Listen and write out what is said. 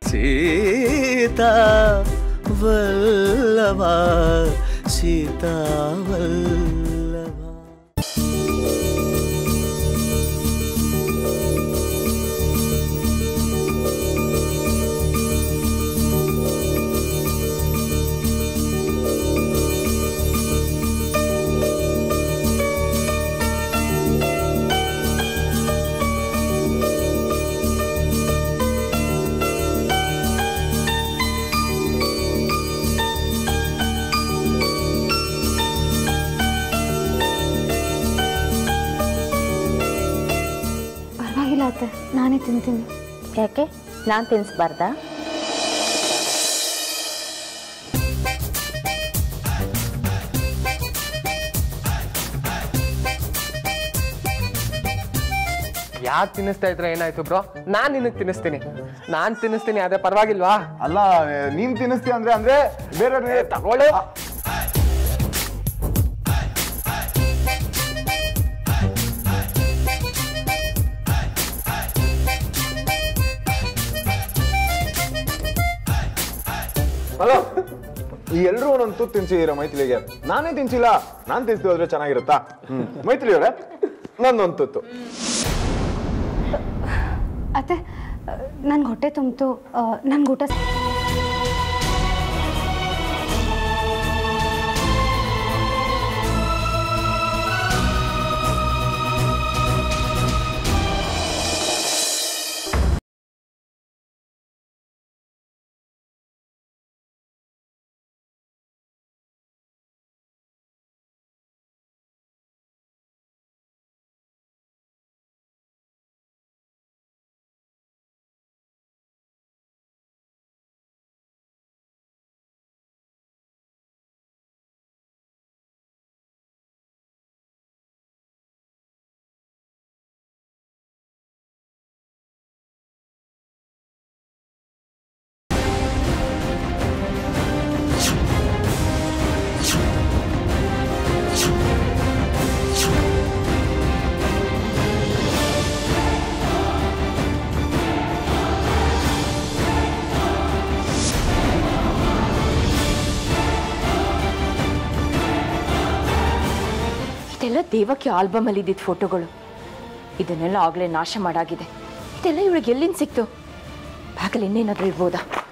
ಸೀತಾ ವಲ್ಲಭ ಸೀತಾ ವಲ್ಲಭ ಪರವಾಗಿಲ್ಲ ಅತ್ತೆ ನಾನೇ ತಿಂತೀನಿ ಯಾಕೆ ನಾನು ತಿನ್ನಿಸ್ಬಾರ್ದಾ ಯಾಕೆ ತಿನ್ನಿಸ್ತಾ ಇದ್ರೆ ಏನಾಯ್ತು ಬ್ರೋ ನಾನ್ ನಿನಗ್ ತಿನ್ನಿಸ್ತೀನಿ ನಾನ್ ತಿನ್ನಿಸ್ತೀನಿ ಅದೇ ಪರವಾಗಿಲ್ವಾ ಅಲ್ಲ ನೀನ್ ತಿನ್ನಿಸ್ತೀಯ ಅಂದ್ರೆ ಅಂದ್ರೆ ಬೇರೆ ತಗೊಳ್ಳು ಹಲೋ ಈ ಎಲ್ರು ಒಂದೊಂದು ತುತ್ತು ತಿನ್ಸಿದೀರ ಮೈತ್ಲಿಗೆ ನಾನೇ ತಿನ್ಸಿಲ್ಲ ನಾನ್ ತಿನ್ಸ್ತಿ ಹೋದ್ರೆ ಚೆನ್ನಾಗಿರುತ್ತಾ ಹ್ಮ್ ಮೈತ್ಲಿ ಅವರೇ ನಂದೊಂದು ತುತ್ತು ಅತ್ತೆ ನನ್ಗೆ ಹೊಟ್ಟೆ ತುಂಬಿತು ನನ್ಗೆ ಊಟ ಇದೆಲ್ಲ ದೇವಕ್ಕೆ ಆಲ್ಬಮಲ್ಲಿ ಇದ್ದಿದ್ದ ಫೋಟೋಗಳು ಇದನ್ನೆಲ್ಲ ಆಗಲೇ ನಾಶ ಮಾಡಾಗಿದೆ ಇದೆಲ್ಲ ಇವಳಿಗೆ ಎಲ್ಲಿಂದ ಸಿಕ್ತು ಬ್ಯಾಗಲ್ಲಿ ಇನ್ನೇನಾದ್ರೂ ಇರ್ಬೋದಾ